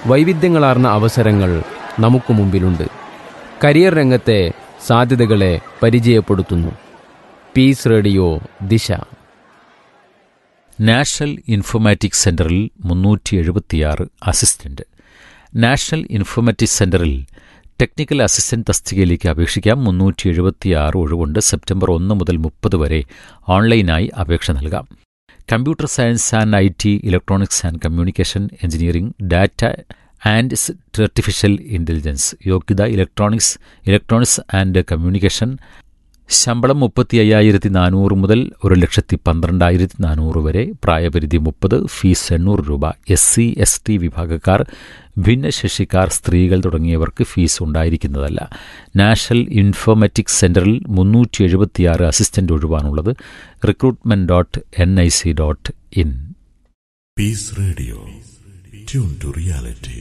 വൈവിധ്യങ്ങളാർന്ന അവസരങ്ങൾ നമുക്ക് മുമ്പിലുണ്ട് കരിയർ രംഗത്തെ സാധ്യതകളെ പരിചയപ്പെടുത്തുന്നു peace radio Disha national informatics സെന്ററിൽ മുന്നൂറ്റി എഴുപത്തിയാറ് അസിസ്റ്റന്റ് നാഷണൽ ഇൻഫോമാറ്റിക്സ് സെന്ററിൽ ടെക്നിക്കൽ അസിസ്റ്റന്റ് തസ്തികയിലേക്ക് അപേക്ഷിക്കാം മുന്നൂറ്റി എഴുപത്തിയാറ് ഒഴിവുണ്ട് സെപ്റ്റംബർ ഒന്ന് മുതൽ മുപ്പത് വരെ ഓൺലൈനായി അപേക്ഷ നൽകാം computer science and I T electronics and communication engineering data and artificial intelligence യോഗ്യത ഇലക്ട്രോണിക്സ് ഇലക്ട്രോണിക്സ് ആൻഡ് കമ്മ്യൂണിക്കേഷൻ ശമ്പളം മുപ്പത്തി അയ്യായിരത്തി നാനൂറ് മുതൽ ഒരു ലക്ഷത്തി പന്ത്രണ്ടായിരത്തി നാനൂറ് വരെ പ്രായപരിധി മുപ്പത് ഫീസ് എണ്ണൂറ് രൂപ എസ് സി എസ് ടി വിഭാഗക്കാർ ഭിന്നശേഷിക്കാർ സ്ത്രീകൾ തുടങ്ങിയവർക്ക് ഫീസ് ഉണ്ടായിരിക്കുന്നതല്ല നാഷണൽ ഇൻഫോമാറ്റിക്സ് സെന്ററിൽ മുന്നൂറ്റി എഴുപത്തിയാറ് അസിസ്റ്റന്റ് ഒഴിവാണുള്ളത് recruitment dot N I C dot in Peace Radio. Tune to reality.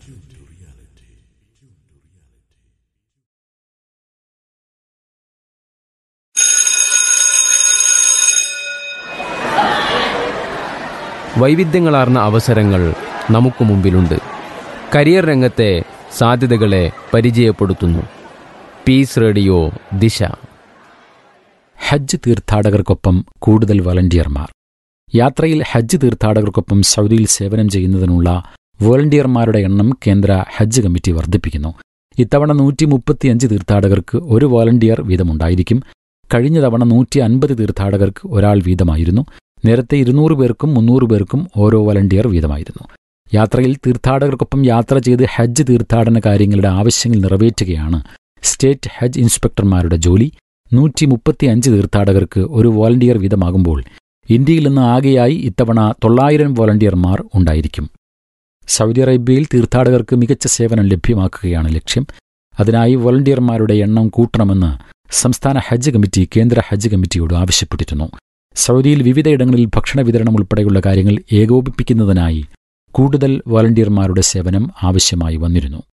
വൈവിധ്യങ്ങളാർന്ന അവസരങ്ങൾ നമുക്ക് മുമ്പിലുണ്ട് കരിയർ രംഗത്തെ സാധ്യതകളെ പരിചയപ്പെടുത്തുന്നു പീസ് റേഡിയോ ദിശ ഹജ്ജ് തീർത്ഥാടകർക്കൊപ്പം കൂടുതൽ വളണ്ടിയർമാർ യാത്രയിൽ ഹജ്ജ് തീർത്ഥാടകർക്കൊപ്പം സൗദിയിൽ സേവനം ചെയ്യുന്നതിനുള്ള വോളണ്ടിയർമാരുടെ എണ്ണം കേന്ദ്ര ഹജ്ജ് കമ്മിറ്റി വർദ്ധിപ്പിക്കുന്നു ഇത്തവണ നൂറ്റി മുപ്പത്തിയഞ്ച് തീർത്ഥാടകർക്ക് ഒരു വോളണ്ടിയർ വീതമുണ്ടായിരിക്കും കഴിഞ്ഞ തവണ നൂറ്റി അൻപത് തീർത്ഥാടകർക്ക് ഒരാൾ വീതമായിരുന്നു നേരത്തെ ഇരുന്നൂറ് പേർക്കും മുന്നൂറ് പേർക്കും ഓരോ വോളണ്ടിയർ വീതമായിരുന്നു യാത്രയിൽ തീർത്ഥാടകർക്കൊപ്പം യാത്ര ചെയ്ത് ഹജ്ജ് തീർത്ഥാടന കാര്യങ്ങളുടെ ആവശ്യങ്ങൾ നിറവേറ്റുകയാണ് സ്റ്റേറ്റ് ഹജ്ജ് ഇൻസ്പെക്ടർമാരുടെ ജോലി നൂറ്റി മുപ്പത്തിയഞ്ച് തീർത്ഥാടകർക്ക് ഒരു വോളണ്ടിയർ വീതമാകുമ്പോൾ ഇന്ത്യയിൽ നിന്ന് ആകെയായി ഇത്തവണ തൊള്ളായിരം വോളണ്ടിയർമാർ ഉണ്ടായിരിക്കും സൗദി അറേബ്യയിൽ തീർത്ഥാടകർക്ക് മികച്ച സേവനം ലഭ്യമാക്കുകയാണ് ലക്ഷ്യം അതിനായി വോളണ്ടിയർമാരുടെ എണ്ണം കൂട്ടണമെന്ന് സംസ്ഥാന ഹജ്ജ് കമ്മിറ്റി കേന്ദ്ര ഹജ്ജ് കമ്മിറ്റിയോട് ആവശ്യപ്പെട്ടിരുന്നു സൗദിയിൽ വിവിധയിടങ്ങളിൽ ഭക്ഷണ വിതരണം ഉൾപ്പെടെയുള്ള കാര്യങ്ങൾ ഏകോപിപ്പിക്കുന്നതിനായി കൂടുതൽ വോളണ്ടിയർമാരുടെ സേവനം ആവശ്യമായി വന്നിരുന്നു